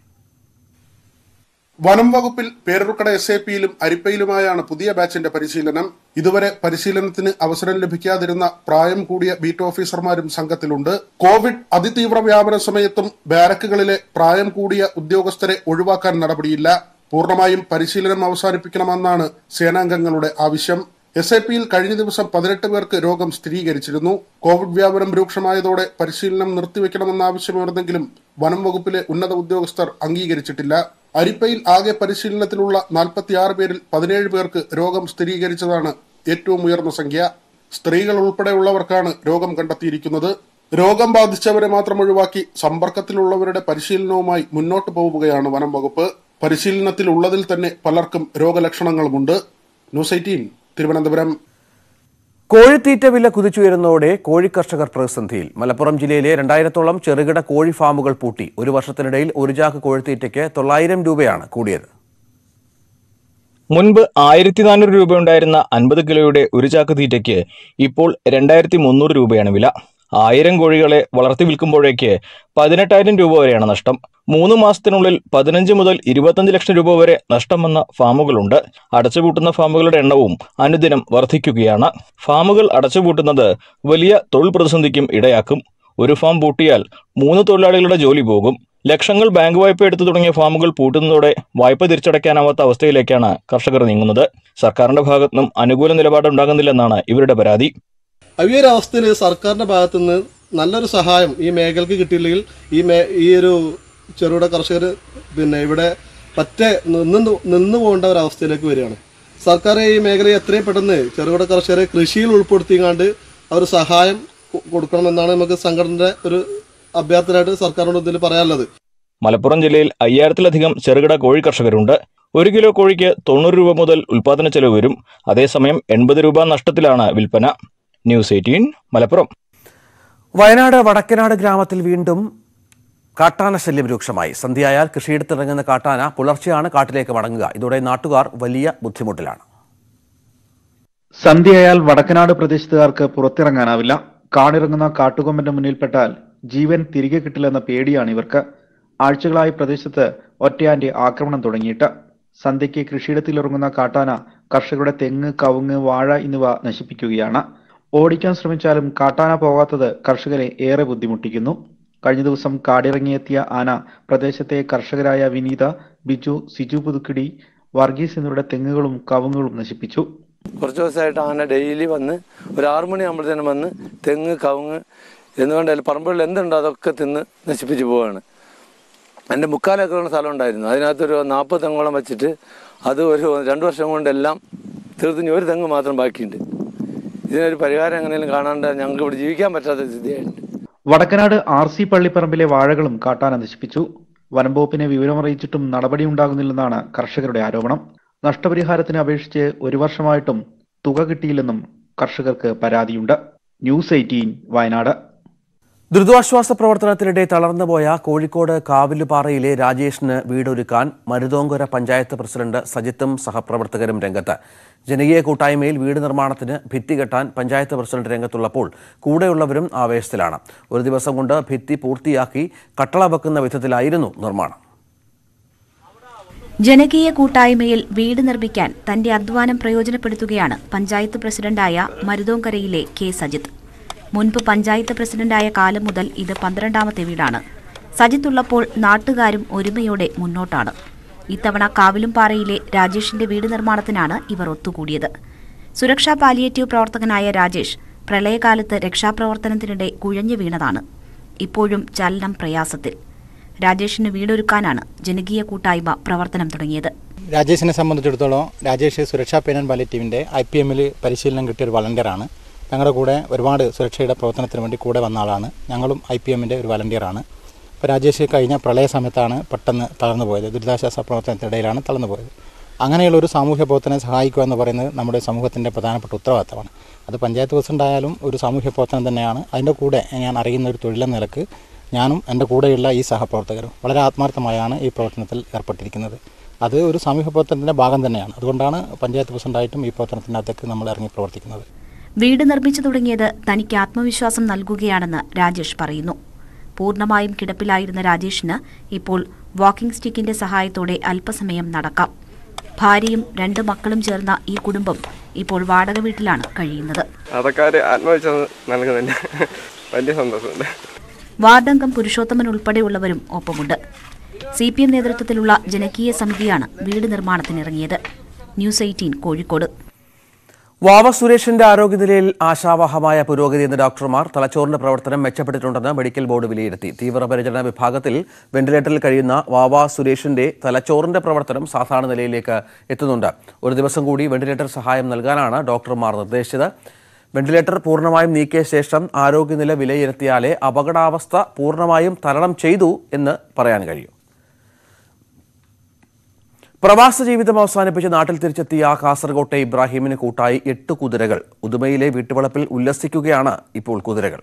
[SPEAKER 15] വനം വകുപ്പിൽ പേരൂർക്കട എസ് എ പിയിലും അരിപ്പയിലുമായാണ് പുതിയ ബാച്ചിന്റെ പരിശീലനം ഇതുവരെ പരിശീലനത്തിന് അവസരം ലഭിക്കാതിരുന്ന പ്രായം കൂടിയ ബീറ്റ് ഓഫീസർമാരും സംഘത്തിലുണ്ട് കോവിഡ് അതിതീവ്ര വ്യാപന സമയത്തും ബാരക്കുകളിലെ പ്രായം കൂടിയ ഉദ്യോഗസ്ഥരെ ഒഴിവാക്കാൻ നടപടിയില്ല പൂർണ്ണമായും പരിശീലനം അവസാനിപ്പിക്കണമെന്നാണ് സേനാംഗങ്ങളുടെ ആവശ്യം എസ് എ പിയിൽ കഴിഞ്ഞ ദിവസം പതിനെട്ട് പേർക്ക് രോഗം സ്ഥിരീകരിച്ചിരുന്നു കോവിഡ് വ്യാപനം രൂക്ഷമായതോടെ പരിശീലനം നിർത്തിവെക്കണമെന്ന ആവശ്യമുയർന്നെങ്കിലും വനം വകുപ്പിലെ ഉന്നത ഉദ്യോഗസ്ഥർ അംഗീകരിച്ചിട്ടില്ല അരിപ്പയിൽ ആകെ പരിശീലനത്തിലുള്ള നാൽപ്പത്തിയാറ് പേരിൽ പതിനേഴ് പേർക്ക് രോഗം സ്ഥിരീകരിച്ചതാണ് ഏറ്റവും ഉയർന്ന സംഖ്യ സ്ത്രീകൾ ഉൾപ്പെടെയുള്ളവർക്കാണ് രോഗം കണ്ടെത്തിയിരിക്കുന്നത് രോഗം ബാധിച്ചവരെ മാത്രം ഒഴിവാക്കി സമ്പർക്കത്തിലുള്ളവരുടെ പരിശീലനവുമായി മുന്നോട്ട് പോവുകയാണ് വനം വകുപ്പ് പരിശീലനത്തിൽ ഉള്ളതിൽ തന്നെ പലർക്കും രോഗലക്ഷണങ്ങളുമുണ്ട് ന്യൂസ് എയ്റ്റീൻ തിരുവനന്തപുരം
[SPEAKER 1] കോഴിത്തീറ്റ വില കുതിച്ചുയരുന്നതോടെ കോഴി കർഷകർ പ്രതിസന്ധിയിൽ മലപ്പുറം ജില്ലയിലെ രണ്ടായിരത്തോളം ചെറുകിട കോഴി ഫാമുകൾ പൂട്ടി ഒരു വർഷത്തിനിടയിൽ ഒരു ചാക്ക് കോഴിത്തീറ്റയ്ക്ക് തൊള്ളായിരം രൂപയാണ് കൂടിയത്
[SPEAKER 16] മുൻപ് ആയിരത്തി നാനൂറ് രൂപയുണ്ടായിരുന്ന അൻപത് കിലോയുടെ ഒരു ചാക്ക് തീറ്റയ്ക്ക് ഇപ്പോൾ രണ്ടായിരത്തി മുന്നൂറ് രൂപയാണ് വില ആയിരം കോഴികളെ വളർത്തി വിൽക്കുമ്പോഴേക്ക് പതിനെട്ടായിരം രൂപ വരെയാണ് നഷ്ടം മൂന്ന് മാസത്തിനുള്ളിൽ പതിനഞ്ച് മുതൽ ഇരുപത്തഞ്ച് ലക്ഷം രൂപ വരെ നഷ്ടം വന്ന ഫാമുകളുണ്ട് അടച്ചുപൂട്ടുന്ന ഫാമുകളുടെ എണ്ണവും അനുദിനം വർദ്ധിക്കുകയാണ് ഫാമുകൾ അടച്ചുപൂട്ടുന്നത് വലിയ തൊഴിൽ പ്രതിസന്ധിക്കും ഇടയാക്കും ഒരു ഫാം പൂട്ടിയാൽ മൂന്ന് തൊഴിലാളികളുടെ ജോലി പോകും ലക്ഷങ്ങൾ ബാങ്ക് വായ്പ എടുത്തു തുടങ്ങിയ ഫാമുകൾ പൂട്ടുന്നതോടെ വായ്പ തിരിച്ചടയ്ക്കാനാവാത്ത അവസ്ഥയിലേക്കാണ് കർഷകർ നീങ്ങുന്നത് സർക്കാരിന്റെ ഭാഗത്തുനിന്നും അനുകൂല നിലപാടുണ്ടാകുന്നില്ലെന്നാണ് ഇവരുടെ പരാതി
[SPEAKER 17] ഈ ഒരു അവസ്ഥയിൽ സർക്കാരിന്റെ ഭാഗത്തു നിന്ന് നല്ലൊരു സഹായം ഈ മേഖലക്ക് കിട്ടിയില്ലെങ്കിൽ ഈ മേ ഈ ഒരു ചെറുകിട കർഷകർ പിന്നെ ഇവിടെ പറ്റേ നിന്ന് നിന്ന് പോകേണ്ട ഒരു അവസ്ഥയിലേക്ക് വരികയാണ് സർക്കാർ ഈ മേഖലയെ എത്രയും പെട്ടെന്ന് ചെറുകിട കർഷകരെ കൃഷിയിൽ ഉൾപ്പെടുത്തിക്കാണ്ട് അവർ സഹായം കൊ- കൊടുക്കണമെന്നാണ് നമുക്ക് സംഘടനയുടെ ഒരു അഭ്യർത്ഥനയായിട്ട് സർക്കാരിനോട് ഇതിൽ പറയാനുള്ളത്
[SPEAKER 16] മലപ്പുറം ജില്ലയിൽ അയ്യായിരത്തിലധികം ചെറുകിട കോഴി കർഷകരുണ്ട് ഒരു കിലോ കോഴിക്ക് തൊണ്ണൂറ് രൂപ മുതൽ ഉൽപാദന ചെലവ് വരും അതേസമയം എൺപത് രൂപ നഷ്ടത്തിലാണ് വിൽപ്പന ന്യൂസ് എയ്റ്റീൻ മലപ്പുറം
[SPEAKER 1] വയനാട് വടക്കനാട് ഗ്രാമത്തിൽ വീണ്ടും കാട്ടാന ശല്യം രൂക്ഷമായി സന്ധ്യയായാൽ കൃഷിയിടത്തിറങ്ങുന്ന കാട്ടാന പുലർച്ചെയാണ് കാട്ടിലേക്ക് മടങ്ങുക ഇതോടെ നാട്ടുകാർ വലിയ ബുദ്ധിമുട്ടിലാണ്
[SPEAKER 3] സന്ധ്യയായാൽ വടക്കനാട് പ്രദേശത്തുകാർക്ക് പുറത്തിറങ്ങാനാവില്ല കാടിറങ്ങുന്ന കാട്ടുകൊമ്പന്റെ മുന്നിൽപ്പെട്ടാൽ ജീവൻ തിരികെ കിട്ടില്ലെന്ന പേടിയാണ് ഇവർക്ക് ആഴ്ചകളായി പ്രദേശത്ത് ഒറ്റയാന്റെ ആക്രമണം തുടങ്ങിയിട്ട് സന്ധ്യയ്ക്ക് കൃഷിയിടത്തിലിറങ്ങുന്ന കാട്ടാന കർഷകരുടെ തെങ്ങ് കവുങ്ങ് വാഴ എന്നിവ നശിപ്പിക്കുകയാണ് ഓടിക്കാൻ ശ്രമിച്ചാലും കാട്ടാന പോകാത്തത് കർഷകരെ ഏറെ ബുദ്ധിമുട്ടിക്കുന്നു കഴിഞ്ഞ ദിവസം കാടിറങ്ങിയെത്തിയ ആന പ്രദേശത്തെ കർഷകരായ വിനീത ബിജു സിജു പുതുക്കിടി വർഗീസ് എന്നിവരുടെ തെങ്ങുകളും കവുങ്ങുകളും നശിപ്പിച്ചു
[SPEAKER 18] കുറച്ച് ദിവസമായിട്ട് ആന ഡെയിലി വന്ന് ഒരു ആറു മണിയാകുമ്പോഴത്തേനും വന്ന് തെങ്ങ് കവുങ്ങ് എന്നുകൊണ്ട് പറമ്പുകളിൽ എന്തുണ്ടോ അതൊക്കെ തിന്ന് നശിപ്പിച്ച് പോവുകയാണ് എൻ്റെ മുക്കാലേക്കറുള്ള സ്ഥലം ഉണ്ടായിരുന്നു അതിനകത്തൊരു നാൽപ്പത് തെങ്ങോളം വെച്ചിട്ട് അത് ഒരു രണ്ട് വർഷം കൊണ്ടെല്ലാം തീർത്ത് ഇനി ഒരു തെങ്ങ് മാത്രം ബാക്കിയുണ്ട് ഇതിനൊരു പരിഹാരം എങ്ങനെയും കാണാണ്ട് ഞങ്ങൾക്ക് ഇവിടെ ജീവിക്കാൻ പറ്റാത്ത സ്ഥിതിയായിട്ടുണ്ട്
[SPEAKER 3] വടക്കനാട് ആർ സി പള്ളിപ്പറമ്പിലെ വാഴകളും കാട്ടാന നശിപ്പിച്ചു വനംവകുപ്പിനെ വിവരമറിയിച്ചിട്ടും നടപടിയുണ്ടാകുന്നില്ലെന്നാണ് കർഷകരുടെ ആരോപണം നഷ്ടപരിഹാരത്തിന് അപേക്ഷിച്ച് ഒരു വർഷമായിട്ടും തുക കിട്ടിയില്ലെന്നും കർഷകർക്ക് പരാതിയുണ്ട് ന്യൂസ് എയ്റ്റീൻ വയനാട്
[SPEAKER 1] ദുരിതാശ്വാസ പ്രവർത്തനത്തിനിടെ തളർന്നുപോയ കോഴിക്കോട് കാവിലുപാറയിലെ രാജേഷിന് വീടൊരുക്കാൻ മരുതോങ്കര പഞ്ചായത്ത് പ്രസിഡന്റ് സജിത്തും സഹപ്രവർത്തകരും രംഗത്ത് ജനകീയ കൂട്ടായ്മയിൽ വീട് നിർമ്മാണത്തിന് ഭിത്തി കെട്ടാൻ പഞ്ചായത്ത് പ്രസിഡന്റ് രംഗത്തുള്ളപ്പോൾ കൂടെയുള്ളവരും ആവേശത്തിലാണ് ഒരു ദിവസം കൊണ്ട് ഭിത്തി പൂർത്തിയാക്കി കട്ടള വെക്കുന്ന വിധത്തിലായിരുന്നു നിർമ്മാണം
[SPEAKER 19] ജനകീയ കൂട്ടായ്മയിൽ വീട് നിർമ്മിക്കാൻ തന്റെ അധ്വാനം പ്രയോജനപ്പെടുത്തുകയാണ് പഞ്ചായത്ത് പ്രസിഡന്റായ മരുതോങ്കരയിലെ കെ സജിത്ത് മുൻപ് പഞ്ചായത്ത് പ്രസിഡന്റായ കാലം മുതൽ ഇത് പന്ത്രണ്ടാമത്തെ വീടാണ് സജിത്ത് ഉള്ളപ്പോൾ നാട്ടുകാരും ഒരുമയോടെ മുന്നോട്ടാണ് ഇത്തവണ കാവിലുംപാറയിലെ രാജേഷിന്റെ വീട് നിർമ്മാണത്തിനാണ് ഇവർ ഒത്തുകൂടിയത് സുരക്ഷാ പാലിയേറ്റീവ് പ്രവർത്തകനായ രാജേഷ് പ്രളയകാലത്ത് രക്ഷാപ്രവർത്തനത്തിനിടെ കുഴഞ്ഞു വീണതാണ് ഇപ്പോഴും ചലനം പ്രയാസത്തിൽ രാജേഷിന് വീടൊരുക്കാനാണ് ജനകീയ കൂട്ടായ്മ പ്രവർത്തനം തുടങ്ങിയത്
[SPEAKER 20] രാജേഷിനെ സംബന്ധിച്ചിടത്തോളം രാജേഷ് സുരക്ഷാ പേനൻ പാലിറ്റീവിൻ്റെ ഐ പി എമ്മിൽ പരിശീലനം കിട്ടിയ ഒരു വളണ്ടിയറാണ് ഞങ്ങളുടെ കൂടെ ഒരുപാട് സുരക്ഷയുടെ പ്രവർത്തനത്തിന് വേണ്ടി കൂടെ വന്ന ആളാണ് ഞങ്ങളും ഐ പി എമ്മിൻ്റെ ഒരു വളണ്ടിയറാണ് അപ്പോൾ രാജേഷ് കഴിഞ്ഞ പ്രളയ സമയത്താണ് പെട്ടെന്ന് തളർന്നു പോയത് ദുരിതാശ്വാസ പ്രവർത്തനത്തിനിടയിലാണ് തളർന്നു പോയത് അങ്ങനെയുള്ള ഒരു സാമൂഹ്യ പ്രവർത്തനം സഹായിക്കുക എന്ന് പറയുന്നത് നമ്മുടെ സമൂഹത്തിൻ്റെ പ്രധാനപ്പെട്ട ഉത്തരവാദിത്തമാണ് അത് പഞ്ചായത്ത് പ്രസിഡന്റ് ആയാലും ഒരു സാമൂഹ്യ പ്രവർത്തനം തന്നെയാണ് അതിൻ്റെ കൂടെ ഞാൻ അറിയുന്ന ഒരു തൊഴിലെന്ന നിലക്ക് ഞാനും എൻ്റെ കൂടെയുള്ള ഈ സഹപ്രവർത്തകരും വളരെ ആത്മാർത്ഥമായാണ് ഈ പ്രവർത്തനത്തിൽ ഏർപ്പെട്ടിരിക്കുന്നത് അത് ഒരു സാമൂഹ്യ പ്രവർത്തനത്തിൻ്റെ ഭാഗം തന്നെയാണ് അതുകൊണ്ടാണ് പഞ്ചായത്ത് പ്രസിഡന്റായിട്ടും ഈ പ്രവർത്തനത്തിനകത്തേക്ക് നമ്മൾ ഇറങ്ങി പ്രവർത്തിക്കുന്നത്
[SPEAKER 19] വീട് നിർമ്മിച്ചു തുടങ്ങിയത് തനിക്ക് ആത്മവിശ്വാസം നൽകുകയാണെന്ന് രാജേഷ് പറയുന്നു പൂർണ്ണമായും കിടപ്പിലായിരുന്ന രാജേഷിന് ഇപ്പോൾ വാക്കിംഗ് സ്റ്റിക്കിന്റെ സഹായത്തോടെ അല്പസമയം നടക്കാം ഭാര്യയും രണ്ട് മക്കളും ചേർന്ന ഈ കുടുംബം ഇപ്പോൾ വാടക വീട്ടിലാണ് കഴിയുന്നത്
[SPEAKER 21] അതൊക്കെ ഒരു ആത്മവിശ്വാസം നൽകുന്നുണ്ട് വലിയ സന്തോഷമുണ്ട്
[SPEAKER 19] വാർഡംഗം പുരുഷോത്തമൻ ഉൾപ്പെടെയുള്ളവരും ഒപ്പമുണ്ട് സി പി എം നേതൃത്വത്തിലുള്ള ജനകീയ സമിതിയാണ് വീട് നിർമ്മാണത്തിനിറങ്ങിയത് ന്യൂസ് എയ്റ്റീൻ കോഴിക്കോട്
[SPEAKER 1] വാവ സുരേഷിന്റെ ആരോഗ്യനിലയിൽ ആശാവഹമായ പുരോഗതി എന്ന ഡോക്ടർമാർ തലച്ചോറിന്റെ പ്രവർത്തനം മെച്ചപ്പെട്ടിട്ടുണ്ടെന്ന് മെഡിക്കൽ ബോർഡ് വിലയിരുത്തി തീവ്രപരിചരണ വിഭാഗത്തിൽ വെന്റിലേറ്ററിൽ കഴിയുന്ന വാവ സുരേഷിന്റെ തലച്ചോറിന്റെ പ്രവർത്തനം സാധാരണ നിലയിലേക്ക് എത്തുന്നുണ്ട് ഒരു ദിവസം കൂടി വെന്റിലേറ്റർ സഹായം നൽകാനാണ് ഡോക്ടർമാർ നിർദ്ദേശിച്ചത് വെന്റിലേറ്റർ പൂർണ്ണമായും നീക്കിയ ശേഷം ആരോഗ്യനില വിലയിരുത്തിയാലേ അപകടാവസ്ഥ പൂർണ്ണമായും തരണം ചെയ്തു എന്ന് പറയാൻ കഴിയും പ്രവാസ ജീവിതം അവസാനിപ്പിച്ച് നാട്ടിൽ തിരിച്ചെത്തിയ കാസർകോട്ടെ ഇബ്രാഹിമിന് കൂട്ടായി എട്ട് കുതിരകൾ ഉദുമയിലെ വീട്ടുവളപ്പിൽ ഉല്ലസിക്കുകയാണ് ഇപ്പോൾ കുതിരകൾ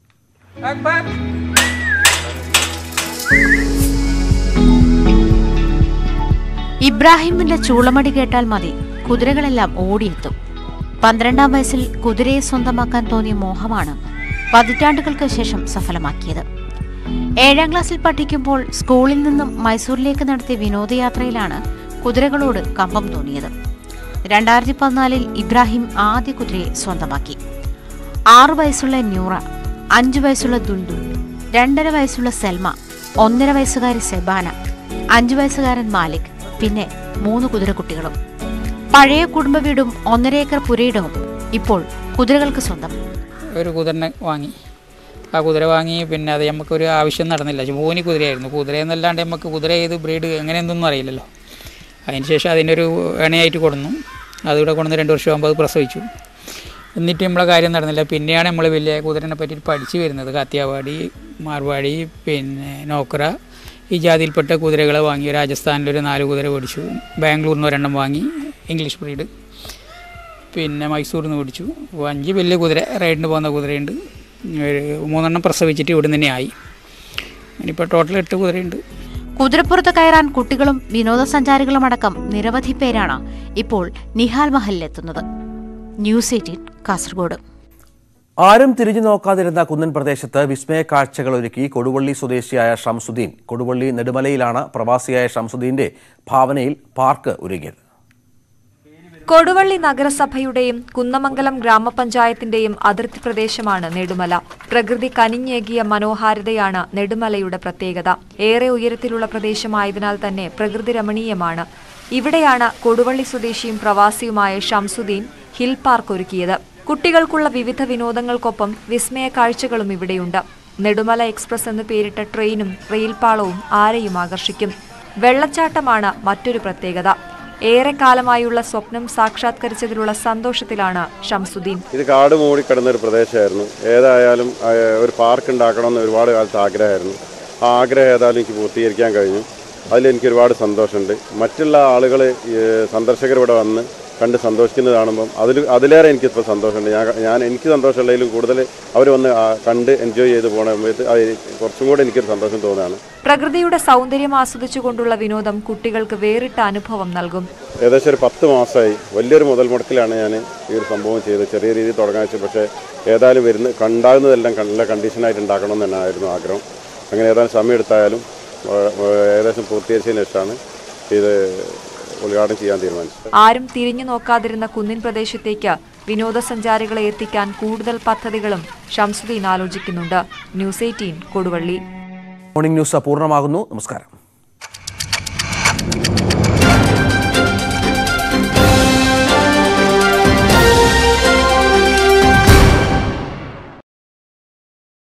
[SPEAKER 22] ഇബ്രാഹിമിന്റെ ചൂളമടി കേട്ടാൽ മതി കുതിരകളെല്ലാം ഓടിയെത്തും പന്ത്രണ്ടാം വയസ്സിൽ കുതിരയെ സ്വന്തമാക്കാൻ തോന്നിയ മോഹമാണ് പതിറ്റാണ്ടുകൾക്ക് ശേഷം സഫലമാക്കിയത് ഏഴാം ക്ലാസ്സിൽ പഠിക്കുമ്പോൾ സ്കൂളിൽ നിന്നും മൈസൂരിലേക്ക് നടത്തിയ വിനോദയാത്രയിലാണ് കുതിരകളോട് കമ്പം തോന്നിയത് രണ്ടായിരത്തി പതിനാലിൽ ഇബ്രാഹിം ആദ്യ കുതിരയെ സ്വന്തമാക്കി ആറു വയസ്സുള്ള ന്യൂറ അഞ്ചു വയസ്സുള്ള ദുൽദുൽ രണ്ടര വയസ്സുള്ള സെൽമ ഒന്നര വയസ്സുകാരി സെബാന അഞ്ചു വയസ്സുകാരൻ മാലിക് പിന്നെ മൂന്ന് കുതിരക്കുട്ടികളും പഴയ കുടുംബ വീടും ഒന്നര ഏക്കർ പുരയിടവും ഇപ്പോൾ കുതിരകൾക്ക് സ്വന്തം
[SPEAKER 23] ഒരു കുതിരനെ വാങ്ങി ആ കുതിര വാങ്ങി പിന്നെ അത് നമുക്കൊരു ആവശ്യം നടന്നില്ല മൂനി കുതിരയായിരുന്നു കുതിര എന്നല്ലാണ്ട് നമുക്ക് കുതിര ഏത് ബ്രീഡ് എങ്ങനെയൊന്നും അറിയില്ലല്ലോ അതിന് ശേഷം അതിനൊരു ഇണയായിട്ട് കൊടുന്നു അതിവിടെ കൊണ്ടുവന്ന് രണ്ട് വർഷമാകുമ്പോൾ അത് പ്രസവിച്ചു എന്നിട്ട് നമ്മളെ കാര്യം നടന്നില്ല പിന്നെയാണ് നമ്മൾ വലിയ കുതിരനെ പറ്റി പഠിച്ചു വരുന്നത് കാത്തിയാവാടി മാർവാടി പിന്നെ നോക്ര ഈ ജാതിയിൽപ്പെട്ട കുതിരകളെ വാങ്ങി രാജസ്ഥാനിലൊരു നാല് കുതിര മേടിച്ചു ബാംഗ്ലൂരിൽ നിന്ന് ഒരെണ്ണം വാങ്ങി ഇംഗ്ലീഷ് ബ്രീഡ് പിന്നെ മൈസൂരിൽ നിന്ന് മേടിച്ചു അപ്പോൾ അഞ്ച് വലിയ കുതിര റൈഡിന് പോകുന്ന കുതിരയുണ്ട് ഒരു മൂന്നെണ്ണം പ്രസവിച്ചിട്ട് ഇവിടെ തന്നെ ആയി ഇനിയിപ്പോൾ ടോട്ടൽ എട്ട് കുതിരയുണ്ട്
[SPEAKER 22] കുതിരപ്പുറത്ത് കയറാൻ കുട്ടികളും വിനോദസഞ്ചാരികളും അടക്കം നിരവധി പേരാണ് ഇപ്പോൾ നിഹാൽ മഹലിലെത്തുന്നത് ന്യൂസ് എയ്റ്റീൻ കാസർഗോഡ്
[SPEAKER 1] ആരും തിരിഞ്ഞു നോക്കാതിരുന്ന കുന്നൻ പ്രദേശത്ത് വിസ്മയ കാഴ്ചകൾ ഒരുക്കി കൊടുവള്ളി സ്വദേശിയായ ഷംസുദ്ദീൻ കൊടുവള്ളി നെടുമലയിലാണ് പ്രവാസിയായ ഷംസുദ്ദീന്റെ ഭാവനയിൽ പാർക്ക് ഒരുങ്ങിയത്
[SPEAKER 2] കൊടുവള്ളി നഗരസഭയുടെയും കുന്നമംഗലം ഗ്രാമപഞ്ചായത്തിന്റെയും അതിർത്തി പ്രദേശമാണ് നെടുമല പ്രകൃതി കനിഞ്ഞേകിയ മനോഹാരിതയാണ് നെടുമലയുടെ പ്രത്യേകത ഏറെ ഉയരത്തിലുള്ള പ്രദേശമായതിനാൽ തന്നെ പ്രകൃതി രമണീയമാണ് ഇവിടെയാണ് കൊടുവള്ളി സ്വദേശിയും പ്രവാസിയുമായ ഷംസുദ്ദീൻ ഹിൽ പാർക്ക് ഒരുക്കിയത് കുട്ടികൾക്കുള്ള വിവിധ വിനോദങ്ങൾക്കൊപ്പം വിസ്മയ കാഴ്ചകളും ഇവിടെയുണ്ട് നെടുമല എക്സ്പ്രസ് എന്ന് പേരിട്ട ട്രെയിനും റെയിൽപാളവും ആരെയും ആകർഷിക്കും വെള്ളച്ചാട്ടമാണ് മറ്റൊരു പ്രത്യേകത ഏറെക്കാലമായുള്ള സ്വപ്നം സാക്ഷാത്കരിച്ചതിലുള്ള സന്തോഷത്തിലാണ് ഷംസുദ്ദീൻ
[SPEAKER 4] ഇത് കാട് മൂടിക്കിടന്ന ഒരു പ്രദേശമായിരുന്നു ഏതായാലും ആ, ഒരു പാർക്ക് ഉണ്ടാക്കണമെന്ന് ഒരുപാട് കാലത്ത് ആഗ്രഹമായിരുന്നു ആ ആഗ്രഹം ഏതായാലും എനിക്ക് പൂർത്തീകരിക്കാൻ കഴിഞ്ഞു അതിൽ എനിക്ക് ഒരുപാട് സന്തോഷമുണ്ട് മറ്റുള്ള ആളുകൾ സന്ദർശകർ ഇവിടെ വന്ന് കണ്ട് സന്തോഷിക്കുന്നത് കാണുമ്പം അതിൽ അതിലേറെ എനിക്കിപ്പോൾ സന്തോഷമുണ്ട് ഞാൻ ഞാൻ എനിക്ക് സന്തോഷമുള്ളതിലും കൂടുതൽ അവർ വന്ന് ആ, കണ്ട് എൻജോയ് ചെയ്ത് പോണ സമയത്ത് അത് കുറച്ചും കൂടെ എനിക്കൊരു സന്തോഷം തോന്നുകയാണ്
[SPEAKER 2] പ്രകൃതിയുടെ സൗന്ദര്യം ആസ്വദിച്ചുകൊണ്ടുള്ള വിനോദം കുട്ടികൾക്ക് വേറിട്ട അനുഭവം നൽകും
[SPEAKER 4] ഏകദേശം ഒരു പത്ത് മാസമായി വലിയൊരു മുതൽ മുടക്കിലാണ് ഞാൻ ഈ ഒരു സംഭവം ചെയ്തത് ചെറിയ രീതിയിൽ തുടങ്ങാൻ വെച്ചത് പക്ഷേ ഏതായാലും വരുന്ന കണ്ടാകുന്നതെല്ലാം നല്ല കണ്ടീഷനായിട്ട് ഉണ്ടാക്കണം എന്ന് തന്നെയായിരുന്നു ആഗ്രഹം അങ്ങനെ ഏതായാലും സമയം എടുത്തായാലും ഏഹ്, ഏഹ്, ഏകദേശം പൂർത്തീകരിച്ചതിന് ശേഷമാണ് ഇത് ഉദ്ഘാടനം ചെയ്യാൻ തീരുമാനിച്ചത്
[SPEAKER 2] ആരും തിരിഞ്ഞു നോക്കാതിരുന്ന കുന്നിൻ പ്രദേശത്തേക്ക് വിനോദസഞ്ചാരികളെ എത്തിക്കാൻ കൂടുതൽ പദ്ധതികളും ഷംസുദ്ദീൻ ആലോചിക്കുന്നുണ്ട് news eighteen Koduvally
[SPEAKER 1] morning news പൂർണ്ണമാകുന്നു നമസ്കാരം